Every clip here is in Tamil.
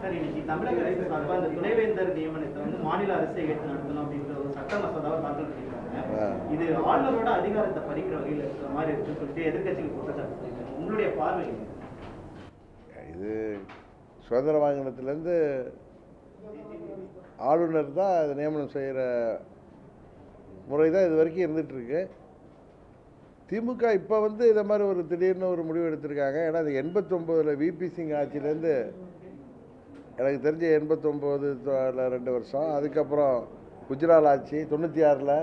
சார் இன்னைக்கு தமிழக அரசு சார்பாக இந்த துணைவேந்தர் நியமனத்தை வந்து மாநில அரசை ஏற்று நடத்தணும் அப்படின்ற ஒரு சட்ட மசோதாவை தாக்கல் பண்ணியிருக்காங்க ஆ. இது ஆளுநரோட அதிகாரத்தை பறிக்கிற வகையில் இருக்கிற மாதிரி இருக்குன்னு சொல்லிட்டு எதிர்க்கட்சிகள் குற்றச்சாட்டு பண்ணியிருக்காங்க உங்களுடைய பார்வை என்ன? இது சுதந்திர வாங்கினத்துலேருந்து ஆளுநர் தான் அதை நியமனம் செய்கிற முறை தான் இது வரைக்கும் இருந்துகிட்ருக்கு திமுக இப்போ வந்து இதை மாதிரி ஒரு திடீர்னு ஒரு முடிவு எடுத்திருக்காங்க ஏன்னா அது எண்பத்தொம்போதில் விபி சிங் ஆட்சியிலேருந்து எனக்கு தெரிஞ்ச எண்பத்தொம்போது ரெண்டு வருஷம் அதுக்கப்புறம் குஜரால் ஆட்சி தொண்ணூற்றி ஆறில்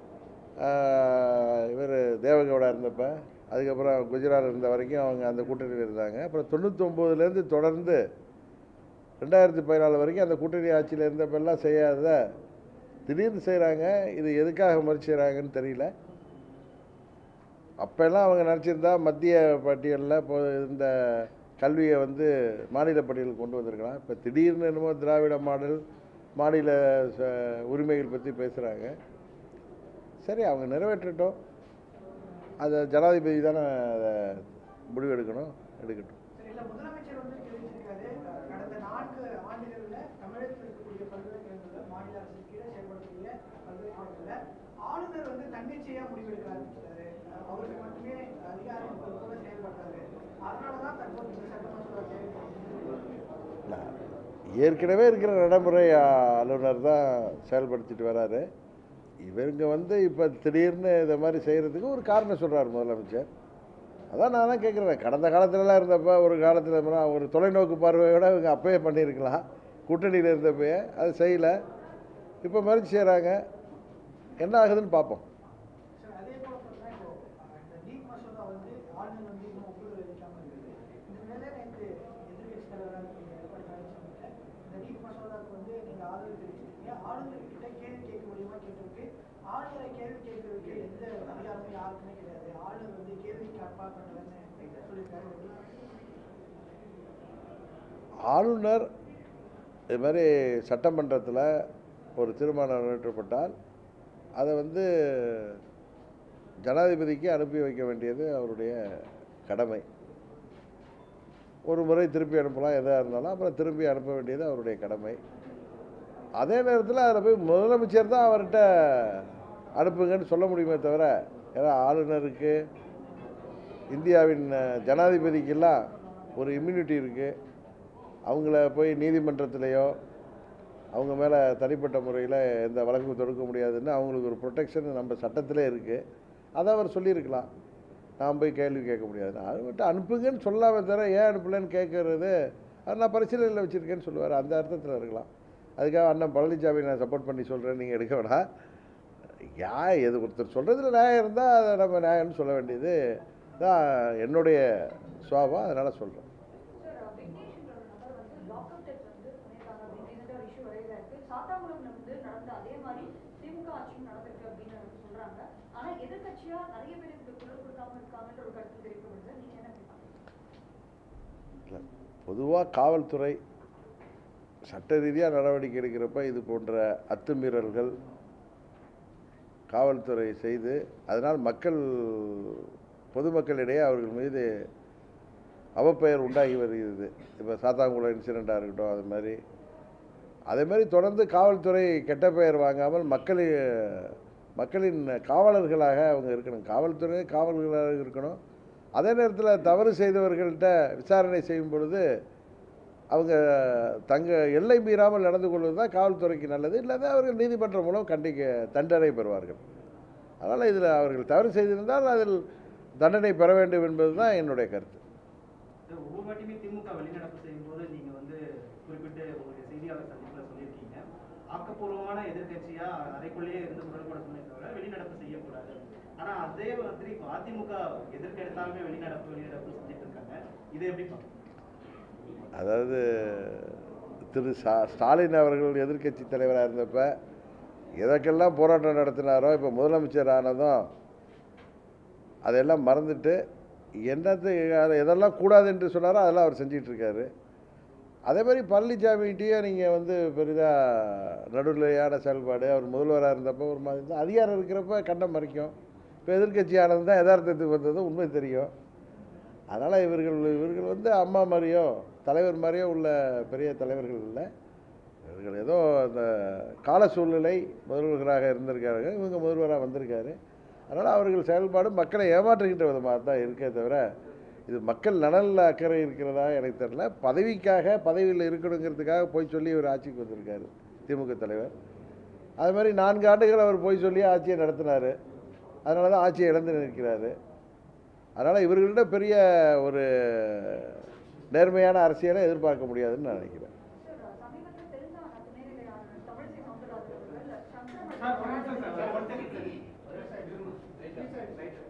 இவர் தேவகவுடா இருந்தப்ப அதுக்கப்புறம் குஜராத் இருந்த வரைக்கும் அவங்க அந்த கூட்டணியில் இருந்தாங்க அப்புறம் தொண்ணூத்தொம்போதுலேருந்து தொடர்ந்து ரெண்டாயிரத்தி பதினாலு வரைக்கும் அந்த கூட்டணி ஆட்சியில் இருந்தப்பெல்லாம் செய்யாத திடீர்னு செய்கிறாங்க இது எதுக்காக மறுச்சு செய்கிறாங்கன்னு தெரியல அப்போல்லாம் அவங்க நினச்சிருந்தா மத்திய பட்டியலில் இப்போ இந்த கல்வியை வந்து மாநில பட்டியலுக்கு கொண்டு வந்திருக்கலாம் இப்போ திடீர்னு என்னமோ திராவிட மாடல் மாநில ச- உரிமைகள் பற்றி பேசுகிறாங்க சரி அவங்க நிறைவேற்றட்டும் அதை ஜனாதிபதி தானே அதை முடிவு எடுக்கணும் எடுக்கட்டும் சரி, இல்ல முதலமைச்சர் வந்து தெரிவிச்சிருக்காரு அஹ், கடந்த நான்கு ஆண்டுகள்ல தமிழகத்தில் இருக்கக்கூடிய பல்கலைக்கழகங்கள்ல மாநில அரசு கீழே செயல்படக்கூடிய பல்கலைக்கழகங்கள்ல ஆளுநர் வந்து தன்னிச்சையா முடிவெடுக்க ஆரம்பிச்சிட்டாரு அஹ், அவருக்கு மட்டுமே அதிகாரம் இருப்பது போல செயல்பட்டாரு அதனாலதான் தற்போது இந்த சட்ட மசோதா தேவைப்படுது இல்ல, ஏற்கனவே இருக்கிற நடைமுறை ஆ, அலுவலர் தான் செயல்படுத்திட்டு வராரு இவங்க வந்து இப்போ திடீர்னு இதை மாதிரி செய்கிறதுக்கு ஒரு காரணம் சொல்கிறார் முதலமைச்சர் அதான் நான் தான் கேட்குறேன் கடந்த காலத்துலலாம் இருந்தப்போ ஒரு காலத்தில் ஒரு தொலைநோக்கு பார்வையோட இவங்க அப்பயே பண்ணியிருக்கலாம் கூட்டணியில் இருந்தப்பயே அது செய்யலை இப்போ மறுச்சு செய்கிறாங்க என்ன ஆகுதுன்னு பார்ப்போம் சார், அதே போல பார்த்தீங்கன்னா இப்போ அஹ், இந்த நீட் மசோதா வந்து ஆளுநர் வந்து இன்னும் ஒப்புதல் அளிக்காம இருக்குது இந்த நிலையில நேற்று எதிர்கட்சி தலைவராக இருக்கீங்க எடப்பாடி பழனிசாமி இந்த நீட் மசோதாவுக்கு வந்து நீங்க ஆதரவு தெரிவிச்சிருக்கீங்க ஆளுநர் கிட்ட கேள்வி கேட்க மூலியமா கேட்டிருக்கு ஆளுநரை கேள்வி கேட்கறதுக்கு எந்த அதிகாரமும் யாருக்குமே கிடையாது ஆளுநர் வந்து கேள்விக்கு அப்பாற்பட்டவர்னு சொல்லியிருக்காரு ஆளுநர் இது மாதிரி சட்டமன்றத்தில் ஒரு தீர்மானம் நிறைவேற்றப்பட்டால் அதை வந்து ஜனாதிபதிக்கு அனுப்பி வைக்க வேண்டியது அவருடைய கடமை ஒரு முறை திருப்பி அனுப்பலாம் எதாக இருந்தாலும் அப்புறம் திருப்பி அனுப்ப வேண்டியது அவருடைய கடமை அதே நேரத்தில் அதில் போய் முதலமைச்சர் தான் அவர்கிட்ட அனுப்புங்கன்னு சொல்ல முடியுமே தவிர ஏன்னா ஆளுநருக்கு இந்தியாவின் அஹ், ஜனாதிபதிக்கெல்லாம் ஒரு இம்யூனிட்டி இருக்குது அவங்கள போய் நீதிமன்றத்திலேயோ அவங்க மேலே தனிப்பட்ட முறையில் எந்த வழக்கும் தொடுக்க முடியாதுன்னு அவங்களுக்கு ஒரு ப்ரொடெக்ஷன் நம்ம சட்டத்திலே இருக்குது அதை அவர் சொல்லியிருக்கலாம் நான் போய் கேள்வி கேட்க முடியாது அது மட்டும் அனுப்புங்கன்னு சொல்லாம தவிர ஏன் அனுப்பலைன்னு கேட்கறது அது நான் பரிசீலனையில் வச்சுருக்கேன்னு சொல்லுவார் அந்த அர்த்தத்தில் இருக்கலாம் அதுக்காக அண்ணன் பழனிசாமி நான் சப்போர்ட் பண்ணி சொல்கிறேன் நீங்கள் எடுக்க வேணாம் யா எது ஒருத்தர் சொல்கிறதுல நியாயம் இருந்தால் அதை நம்ம நியாயம்னு சொல்ல வேண்டியது தான் என்னுடைய சுவாபம் அதனால் சொல்கிறேன் சார் வெங்கடேஷ்ன்ற ஒரு நபர் வந்து லாக்அப் டெஸ்ட் வந்து பண்ணியிருக்காங்க அப்படின்னு ரீசெண்டாக ஒரு இஷ்யூ வரையில இருக்கு சாத்தாங்குளம்ல வந்து நடந்த அதே மாதிரி திமுக ஆட்சியும் நடந்திருக்கு அப்படின்னு சொல்றாங்க ஆனா எதிர்க்கட்சியா நிறைய பேர் இதுக்கு குரல் கொடுக்காம இருக்காங்கன்ற ஒரு கருத்து தெரிவிக்கப்படுது நீங்க என்ன நினைக்கிறீங்க பொதுவாக காவல்துறை சட்ட ரீதியாக நடவடிக்கை எடுக்கிறப்ப இது போன்ற அத்துமீறல்கள் காவல்துறை செய்து அதனால் மக்கள் பொதுமக்களிடையே அவர்கள் மீது அவப்பெயர் உண்டாகி வருகிறது இப்போ சாத்தாங்குளம் இன்சிடெண்ட்டாக இருக்கட்டும் அது மாதிரி அதே மாதிரி தொடர்ந்து காவல்துறை கெட்ட பெயர் வாங்காமல் மக்கள் மக்களின் காவலர்களாக அவங்க இருக்கணும் காவல்துறை காவலர்களாக இருக்கணும் அதே நேரத்தில் தவறு செய்தவர்கள்ட்ட விசாரணை செய்யும் பொழுது அவங்க தங்க எல்லை மீறாமல் நடந்து கொள்வது தான் காவல்துறைக்கு நல்லது இல்லாத அவர்கள் நீதிமன்றம் மூலம் கண்டிக்க தண்டனை பெறுவார்கள் அதனால் இதில் அவர்கள் தவறு செய்திருந்தால் அதில் தண்டனை பெற வேண்டும் என்பது தான் என்னுடைய கருத்து இது ஒவ்வொரு வாட்டியுமே திமுக வெளிநடப்பு செய்யும்போது நீங்க வந்து குறிப்பிட்டு உங்களுடைய செய்தியாளர் சந்திப்புல சொல்லியிருக்கீங்க ஆக்கப்பூர்வமான எதிர்க்கட்சியா அறைக்குள்ளேயே இருந்து குரல் கொடுக்கணுமே தவிர வெளிநடப்பு செய்யக்கூடாது ஆனா அதே மாதிரி இப்ப அதிமுக எதற்கு எடுத்தாலுமே வெளிநடப்பு வெளிநடப்பு செஞ்சுட்டு இருக்காங்க இதை எப்படி பார்க்கணும் அதாவது திரு சா ஸ்டாலின் அவர்கள் எதிர்க்கட்சி தலைவராக இருந்தப்ப எதற்கெல்லாம் போராட்டம் நடத்தினாரோ இப்போ முதலமைச்சர் ஆனதும் அதெல்லாம் மறந்துட்டு என்னத்தை எதெல்லாம் கூடாது என்று சொன்னாரோ அதெல்லாம் அவர் செஞ்சிட்டு இருக்காரு அதே மாதிரி பழனிசாமிகிட்டேயும் நீங்கள் வந்து பெரிதாக நடுநிலையான செயல்பாடு அவர் முதல்வராக இருந்தப்போ ஒரு மாதிரி தான் அதிகாரம் இருக்கிறப்ப கண்டம் மறைக்கும் இப்போ எதிர்க்கட்சி ஆனது தான் யதார்த்தத்துக்கு வந்தது உண்மை தெரியும் அதனால் இவர்கள் இவர்கள் வந்து அம்மா மாதிரியோ தலைவர் மாதிரியே உள்ள பெரிய தலைவர்கள் இல்லை இவர்கள் ஏதோ அந்த கால சூழ்நிலை முதல்வர்களாக இருந்திருக்காங்க இவங்க முதல்வராக வந்திருக்காரு அதனால் அவர்கள் செயல்பாடு மக்களை ஏமாற்றுகின்ற விதமாக தான் இருக்கே தவிர இது மக்கள் நலனில் அக்கறை இருக்கிறதா எனக்கு தெரியல பதவிக்காக பதவியில் இருக்கணுங்கிறதுக்காக போய் சொல்லி இவர் ஆட்சிக்கு வந்திருக்காரு திமுக தலைவர் அது மாதிரி நான்கு ஆண்டுகள் அவர் போய் சொல்லி ஆட்சியை நடத்தினார் அதனால தான் ஆட்சியை இழந்து நிற்கிறாரு அதனால் இவர்கள்ட்ட பெரிய ஒரு நேர்மையான அரசியலை எதிர்பார்க்க முடியாதுன்னு நான் நினைக்கிறேன் சார் சமீபத்தில் தெலுங்கானா துணைநிலை ஆளுநர் தமிழிசை சவுந்தரராஜன் அவர்கள் சங்கர சார், ஒரு நிமிஷம் சார், ஒரு மடத்தோட second சார்.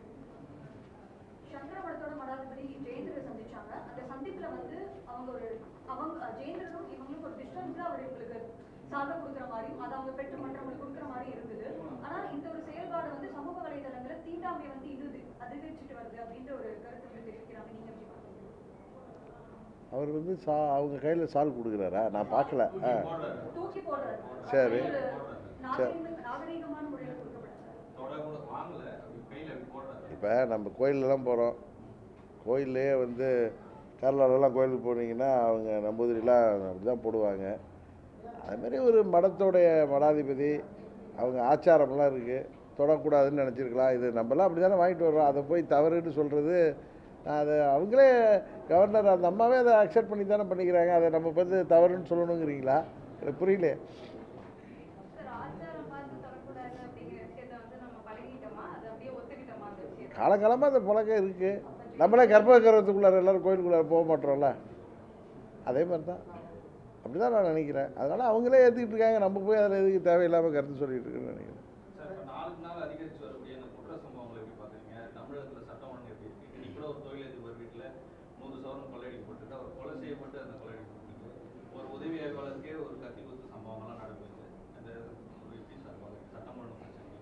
சங்கர மடத்தோட மடாதிபதி ஜெயேந்திர சந்திச்சாங்க அந்த சந்திப்புல வந்து அவங்க ஒரு அவங்க ஜெயேந்திரனும் இவங்களுக்கு ஒரு டிஸ்டன்ஸ்ல அவர் இவங்களுக்கு சாதம் கொடுக்குற மாதிரியும் அதை அவங்க பெற்று மற்றவங்களுக்கு கொடுக்குற மாதிரி இருந்தது ஆனா இந்த ஒரு செயல்பாடு வந்து சமூக வலைதளங்கள்ல தீண்டாமை வந்து இது அதிகரிச்சுட்டு வருது அப்படின்ற ஒரு கருத்து வந்து தெரிவிக்கிறாங்க நீங்க எப்படி பாக்குறீங்க அவர் வந்து சா அவங்க கையில் சால் கொடுக்குறாரா நான் பார்க்கல ஆ தூக்கி போடுறாரு சரி. அது ஒரு நாகரீக- நாகரீகமான முறையில கொடுக்கப்படாது இப்போ நம்ம கோயிலெலாம் போகிறோம் கோயில்லையே வந்து கேரளாலலாம் கோயிலுக்கு போனீங்கன்னா அவங்க நம்பூதிரிலாம் அப்படி தான் போடுவாங்க அதுமாரி ஒரு மடத்தோடைய மடாதிபதி அவங்க ஆச்சாரம்லாம் இருக்குது தொடக்கூடாதுன்னு நினச்சிருக்கலாம் இது நம்மலாம் அப்படி தானே வாங்கிட்டு வர்றோம் அதை போய் தவறுன்னு சொல்கிறது அது அவங்களே கவர்னர் அந்த அம்மாவே அதை அக்செப்ட் பண்ணி தானே பண்ணிக்கிறாங்க அதை நம்ம வந்து தவறுன்னு சொல்லணுங்கிறீங்களா எனக்கு புரியல சார் ஆச்சாரம் பார்த்து தொடக்கூடாது அப்படிங்கிற விஷயத்தை வந்து நம்ம பழகிட்டோமா அதை அப்படியே ஒத்துக்கிட்டோமா அந்த விஷயத்தை காலங்காலமாக அந்த பழக்கம் இருக்குது நம்மளே கர்ப்பகிரகத்துக்குள்ளார எல்லோரும் கோயிலுக்குள்ளார போக மாட்டோம்ல அதே மாதிரி தான் அப்படி தான் நான் நினைக்கிறேன் அதனால் அவங்களே ஏற்றுக்கிட்டு இருக்காங்க நம்ம போய் அதில் எதுக்கு தேவையில்லாமல் கருத்து சொல்லிட்டு இருக்குன்னு நினைக்கிறேன் சார் இப்போ நாளுக்கு நாள் அதிகரித்து வரக்கூடிய இந்த குற்ற சம்பவங்களை எப்படி பார்க்குறீங்க தமிழகத்தில் சட்டம் ஒழுங்கு எப்படி இருக்கு இன்னைக்கு கூட ஒரு தொழிலதிபர் வீட்டில் நூறு சவரன் கொள்ளையடிக்கப்பட்டு அவர் கொலை செய்யப்பட்டு அந்த கொள்ளையடிக்கப்பட்டு ஒரு உதவி ஆய்வாளருக்கே ஒரு கத்தி குத்து சம்பவங்கள்லாம் நடக்குது அந்த ஒரு எப்படி சார் பார்க்குறீங்க சட்டம் ஒழுங்கு பிரச்சனை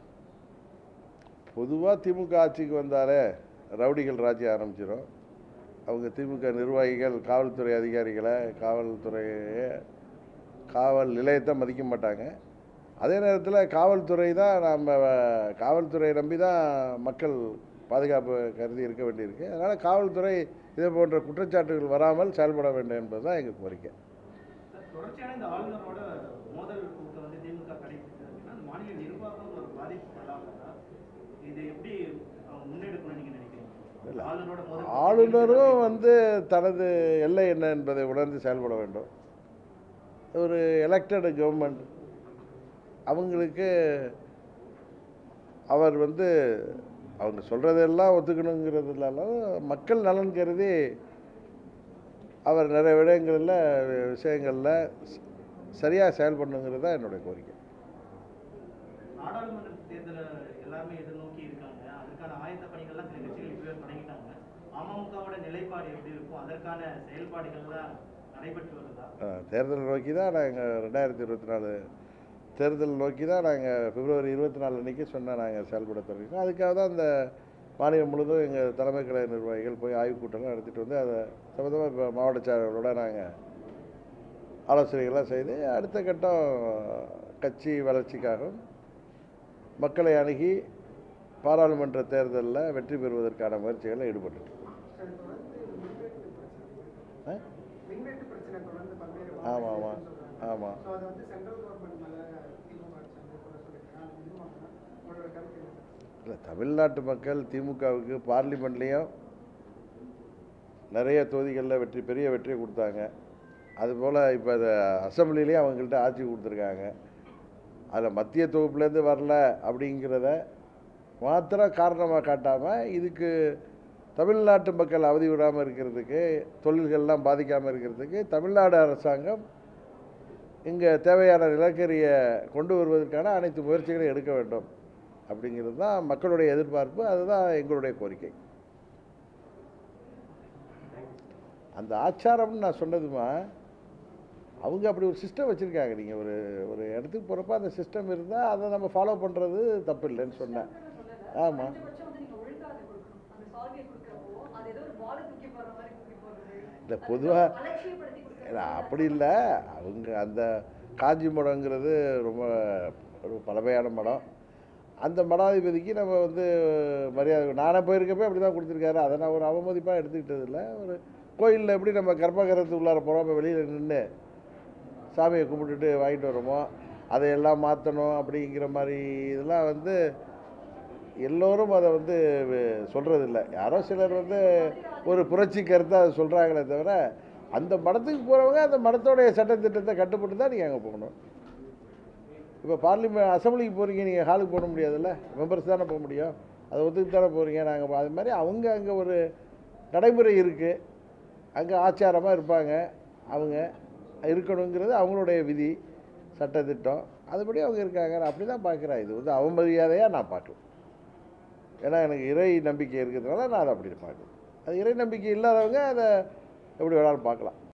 பொதுவாக திமுக ஆட்சிக்கு வந்தாலே ரவுடிகள் ராஜ்யம் ஆரம்பிச்சிடும் அவங்க திமுக நிர்வாகிகள் காவல்துறை அதிகாரிகளை காவல்துறையை காவல் நிலையத்தை மதிக்க மாட்டாங்க அதே நேரத்தில் காவல்துறை தான் நம்ம காவல்துறையை நம்பி தான் மக்கள் பாதுகாப்பு கருதி இருக்க வேண்டியிருக்கு அதனால் காவல்துறை இதே போன்ற குற்றச்சாட்டுகள் வராமல் செயல்பட வேண்டும் என்பது தான் எங்கள் கோரிக்கை சார், தொடர்ச்சியான இந்த ஆளுநரோட மோதல் போக்கை வந்து திமுக கடைபிடிக்குது அப்படின்னா அந்த மாநில நிர்வாகம் ஒரு பாதிப்பு உள்ளாகுதா இது எப்படி அவங்க முன்னெடுக்கணும்னு நீங்க நினைக்கிறீங்க இல்ல. ஆளுநரோட மோதல் போக்கு ஆளுநரும் வந்து தனது எல்லை என்ன என்பதை உணர்ந்து செயல்பட வேண்டும் ஒரு எலெக்டட் கவர்மெண்ட் அவங்களுக்கு அவர் வந்து அவங்க சொல்கிறதெல்லாம் ஒத்துக்கணுங்கிறதுனால மக்கள் நலன் கருதி அவர் நிறைய விடயங்களில் விஷயங்களில் சரியாக செயல்படணுங்கிறது தான் என்னுடைய கோரிக்கை நாடாளுமன்ற தேர்தலை எல்லாருமே எதிர்நோக்கி இருக்காங்க அதற்கான ஆயத்த பணிகள்லாம் சில கட்சிகள் இப்பவே தொடங்கிட்டாங்க அமமுகவோட நிலைப்பாடு எப்படி இருக்கும் அதற்கான செயல்பாடுகள்லாம் நடைபெற்று வருதா அஹ், தேர்தல் நோக்கி தான் நாங்கள் ரெண்டாயிரத்தி இருபத்தி நாலு தேர்தல் நோக்கி தான் நாங்கள் பிப்ரவரி இருபத்தி நாலு அன்றைக்கி சொன்னால் நாங்கள் செயல்பட தொடங்கினோம் அதுக்காக தான் இந்த மாநிலம் முழுதும் எங்கள் தலைமை கழக நிர்வாகிகள் போய் ஆய்வுக் கூட்டம்லாம் நடத்திட்டு வந்து அதை சம்மந்தமாக இப்போ மாவட்ட செயலர்களோட நாங்கள் ஆலோசனைகள்லாம் செய்து அடுத்த கட்டம் கட்சி வளர்ச்சிக்காகவும் மக்களை அணுகி பாராளுமன்ற தேர்தலில் வெற்றி பெறுவதற்கான முயற்சிகளில் ஈடுபட்டுருக்கோம் சார் இப்போ வந்து மின்வெட்டு பிரச்சனை ஆ? மின்வெட்டு பிரச்சனை தொடர்ந்து பல்வேறு ஆமாம் ஆமாம் ஆமாம் ஸோ அது வந்து சென்ட்ரல் கவர்மெண்ட் மேலே திமுக அரசு வந்து கூட சொல்லியிருக்காங்க அது நிஜமானா உங்களோட கருத்து என்ன இல்லை தமிழ்நாட்டு மக்கள் திமுகவுக்கு பார்லிமெண்ட்லேயும் நிறைய தொகுதிகளில் வெற்றி பெரிய வெற்றியை கொடுத்தாங்க அதுபோல் இப்போ அதை அசம்பிளிலையும் அவங்கள்ட்ட ஆட்சி கொடுத்துருக்காங்க அதில் மத்திய தொகுப்புலேருந்து வரல அப்படிங்கிறத மாத்திரம் காரணமாக காட்டாமல் இதுக்கு தமிழ்நாட்டு மக்கள் அவதி விடாமல் இருக்கிறதுக்கு தொழில்கள்லாம் பாதிக்காமல் இருக்கிறதுக்கு தமிழ்நாடு அரசாங்கம் இங்கே தேவையான நிலக்கரியை கொண்டு வருவதற்கான அனைத்து முயற்சிகளையும் எடுக்க வேண்டும் அப்படிங்கிறது தான் மக்களுடைய எதிர்பார்ப்பு அதுதான் எங்களுடைய கோரிக்கை அந்த ஆச்சாரம்னு நான் சொன்னதுமா அவங்க அப்படி ஒரு சிஸ்டம் வச்சுருக்காங்க நீங்கள் ஒரு ஒரு இடத்துக்கு போகிறப்ப அந்த சிஸ்டம் இருந்தால் அதை நம்ம ஃபாலோ பண்ணுறது தப்பு இல்லைன்னு சொன்னேன் ஆமா. குறைஞ்சபட்சம் வந்து நீங்க ஒழுங்கா அதை கொடுக்கணும் அந்த சால்வியை கொடுக்கறப்போ அது ஏதோ ஒரு பாலை தூக்கி போடுற மாதிரி தூக்கி போடுறது இல்லை பொதுவாக அலட்சியப்படுத்தி இல்ல, கொடுக்கறது அப்படி இல்லை அவங்க அந்த காஞ்சி மடங்கிறது ரொம்ப ஒரு பழமையான மடம் அந்த மடாதிபதிக்கு நம்ம வந்து மரியாதை நானே போயிருக்கப்போ அப்படி தான் கொடுத்துருக்காரு அதை நான் ஒரு அவமதிப்பாக எடுத்துக்கிட்டது இல்லை ஒரு கோயிலில் எப்படி நம்ம கர்ப்பகிரகத்துக்கு உள்ளார போகிறோம் வெளியில் நின்று சாமியை கும்பிட்டுட்டு வாங்கிட்டு வரோமோ அதையெல்லாம் மாற்றணும் அப்படிங்கிற மாதிரி இதெல்லாம் வந்து எல்லோரும் அதை வந்து சொல்கிறதில்ல யாரோ சிலர் வந்து ஒரு புரட்சி கருத்தை அதை சொல்கிறாங்களே தவிர அந்த மடத்துக்கு போகிறவங்க அந்த மடத்தோடைய சட்டத்திட்டத்தை கட்டுப்பட்டு தான் நீங்கள் அங்கே போகணும் இப்போ பார்லிமெண்ட் அசம்பிளிக்கு போகிறீங்க நீங்கள் ஹாலுக்கு போக முடியாதுல்ல மெம்பர்ஸ் தானே போக முடியும் அதை ஒத்துக்கு தானே போகிறீங்க நாங்கள் அது மாதிரி அவங்க அங்கே ஒரு நடைமுறை இருக்குது அங்கே ஆச்சாரமாக இருப்பாங்க அவங்க இருக்கணுங்கிறது அவங்களுடைய விதி சட்டத்திட்டம் அதுபடி அவங்க இருக்காங்க நான் அப்படி தான் பார்க்குறேன் இது வந்து அவமரியாதையாக நான் பார்க்கல ஏன்னா எனக்கு இறை நம்பிக்கை இருக்கிறதுனால நான் அதை அப்படி பார்க்குறேன் அது இறை நம்பிக்கை இல்லாதவங்க அதை எப்படி வேணாலும் பார்க்கலாம்